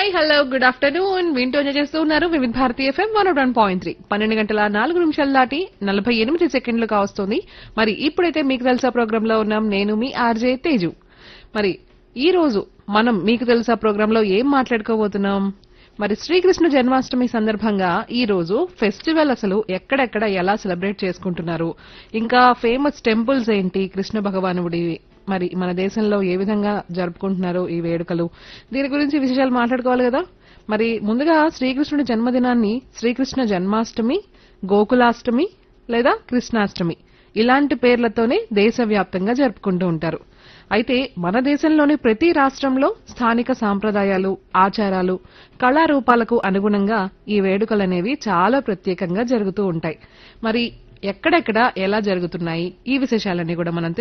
hi hello good afternoon వింటూ enjoy చేస్తూ ఉన్నారు Vividh Bharati FM one one point three పన్నెండు గంటల నాలుగు నిమిషాలు దాటి నలభై ఎనిమిది సెకండ్లు కావస్తుంది మరి ఇప్పుడైతే మీకు తెలుసా ప్రోగ్రామ్ లో ఉన్నాం నేను మీ ఆర్జే తేజు మరి ఈ రోజు మనం మీకు తెలుసా ప్రోగ్రామ్ లో ఏం మాట్లాడుకోబోతున్నాం మరి శ్రీకృష్ణ జన్మాష్టమి సందర్భంగా ఈ రోజు ఫెస్టివల్ అసలు ఎక్కడెక్కడ ఎలా సెలబ్రేట్ చేసుకుంటున్నారు ఇంకా ఫేమస్ టెంపుల్స్ ఏంటి కృష్ణ భగవానుడి మరి మన దేశంలో ఏ విధంగా జరుపుకుంటున్నారు ఈ వేడుకలు దీని గురించి విశేషాలు మాట్లాడుకోవాలి కదా మరి ముందుగా శ్రీకృష్ణుడి జన్మదినాన్ని శ్రీకృష్ణ జన్మాష్టమి గోకులాష్టమి లేదా కృష్ణాష్టమి ఇలాంటి పేర్లతోనే దేశవ్యాప్తంగా జరుపుకుంటూ ఉంటారు అయితే మన దేశంలోని ప్రతి రాష్ట్రంలో స్థానిక సాంప్రదాయాలు ఆచారాలు కళారూపాలకు అనుగుణంగా ఈ వేడుకలనేవి చాలా ప్రత్యేకంగా జరుగుతూ ఉంటాయి మరి ఎక్కడెక్కడ ఎలా జరుగుతున్నాయి ఈ విశేషాలన్నీ కూడా మనం